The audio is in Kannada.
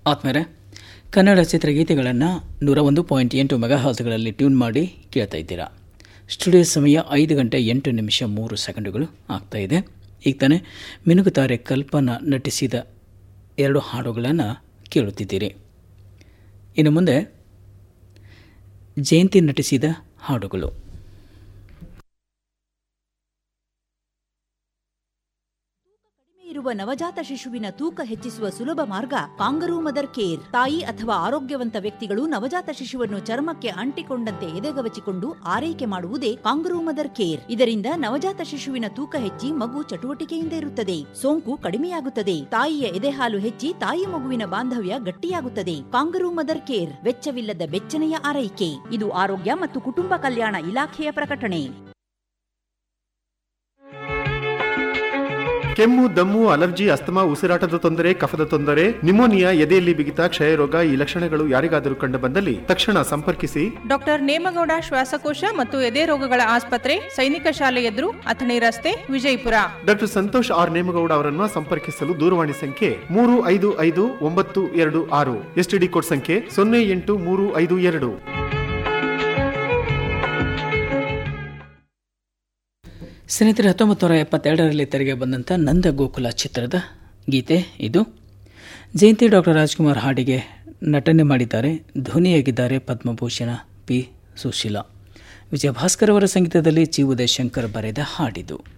ಆತ್ಮೀಯರೇ ಕನ್ನಡ ಚಿತ್ರಗೀತೆಗಳನ್ನು ನೂರ ಒಂದು ಪಾಯಿಂಟ್ ಎಂಟು ಮೆಗಾ ಹಾಲ್ಸ್ಗಳಲ್ಲಿ ಟ್ಯೂನ್ ಮಾಡಿ ಕೇಳ್ತಾ ಇದ್ದೀರಾ ಸ್ಟುಡಿಯೋ ಸಮಯ ಐದು ಗಂಟೆ ಎಂಟು ನಿಮಿಷ ಮೂರು ಸೆಕೆಂಡುಗಳು ಆಗ್ತಾ ಇದೆ ಈಗ ತಾನೇ ಮಿನುಗುತ್ತಾರೆ ಕಲ್ಪನಾ ನಟಿಸಿದ ಎರಡು ಹಾಡುಗಳನ್ನು ಕೇಳುತ್ತಿದ್ದೀರಿ ಇನ್ನು ಮುಂದೆ ಜಯಂತಿ ನಟಿಸಿದ ಹಾಡುಗಳು ಇರುವ ನವಜಾತ ಶಿಶುವಿನ ತೂಕ ಹೆಚ್ಚಿಸುವ ಸುಲಭ ಮಾರ್ಗ ಕಾಂಗರೂ ಮದರ್ ಕೇರ್ ತಾಯಿ ಅಥವಾ ಆರೋಗ್ಯವಂತ ವ್ಯಕ್ತಿಗಳು ನವಜಾತ ಶಿಶುವನ್ನು ಚರ್ಮಕ್ಕೆ ಅಂಟಿಕೊಂಡಂತೆ ಎದೆಗವಚಿಕೊಂಡು ಆರೈಕೆ ಮಾಡುವುದೇ ಕಾಂಗರೂ ಮದರ್ ಕೇರ್ ಇದರಿಂದ ನವಜಾತ ಶಿಶುವಿನ ತೂಕ ಹೆಚ್ಚಿ ಮಗು ಚಟುವಟಿಕೆಯಿಂದ ಇರುತ್ತದೆ ಸೋಂಕು ಕಡಿಮೆಯಾಗುತ್ತದೆ ತಾಯಿಯ ಎದೆಹಾಲು ಹೆಚ್ಚಿ ತಾಯಿ ಮಗುವಿನ ಬಾಂಧವ್ಯ ಗಟ್ಟಿಯಾಗುತ್ತದೆ ಕಾಂಗರೂ ಮದರ್ ಕೇರ್ ವೆಚ್ಚವಿಲ್ಲದ ಬೆಚ್ಚನೆಯ ಆರೈಕೆ ಇದು ಆರೋಗ್ಯ ಮತ್ತು ಕುಟುಂಬ ಕಲ್ಯಾಣ ಇಲಾಖೆಯ ಪ್ರಕಟಣೆ ಕೆಮ್ಮು ದಮ್ಮು ಅಲರ್ಜಿ ಅಸ್ತಮಾ ಉಸಿರಾಟದ ತೊಂದರೆ ಕಫದ ತೊಂದರೆ ನಿಮೋನಿಯಾ ಎದೆಯಲ್ಲಿ ಬಿಗಿತ ಕ್ಷಯರೋಗ ಈ ಲಕ್ಷಣಗಳು ಯಾರಿಗಾದರೂ ಕಂಡು ಬಂದಲ್ಲಿ ತಕ್ಷಣ ಸಂಪರ್ಕಿಸಿ ಡಾಕ್ಟರ್ ನೇಮಗೌಡ ಶ್ವಾಸಕೋಶ ಮತ್ತು ಎದೆ ರೋಗಗಳ ಆಸ್ಪತ್ರೆ ಸೈನಿಕ ಶಾಲೆ ಎದುರು ಅಥಣಿ ರಸ್ತೆ ವಿಜಯಪುರ ಡಾಕ್ಟರ್ ಸಂತೋಷ್ ಆರ್ ನೇಮಗೌಡ ಅವರನ್ನು ಸಂಪರ್ಕಿಸಲು ದೂರವಾಣಿ ಸಂಖ್ಯೆ ಮೂರು ಐದು ಐದು ಒಂಬತ್ತು ಎರಡು ಆರು ಎಸ್ಟಿಡಿ ಕೋಡ್ ಸಂಖ್ಯೆ ಸೊನ್ನೆ ಎಂಟು ಮೂರು ಐದು ಎರಡು ಸ್ನೇಹಿತರೆ ಹತ್ತೊಂಬತ್ತು ನೂರ ಎಪ್ಪತ್ತೆರಡರಲ್ಲಿ ತೆರೆಗೆ ಬಂದಂಥ ನಂದ ಗೋಕುಲ ಚಿತ್ರದ ಗೀತೆ ಇದು ಜಯಂತಿ ಡಾಕ್ಟರ್ ರಾಜ್ಕುಮಾರ್ ಹಾಡಿಗೆ ನಟನೆ ಮಾಡಿದ್ದಾರೆ ಧ್ವನಿಯಾಗಿದ್ದಾರೆ ಪದ್ಮಭೂಷಣ ಪಿ ಸುಶೀಲಾ ವಿಜಯ ಭಾಸ್ಕರ್ ಅವರ ಸಂಗೀತದಲ್ಲಿ ಜಿ ಉದಯ್ ಶಂಕರ್ ಬರೆದ ಹಾಡಿದು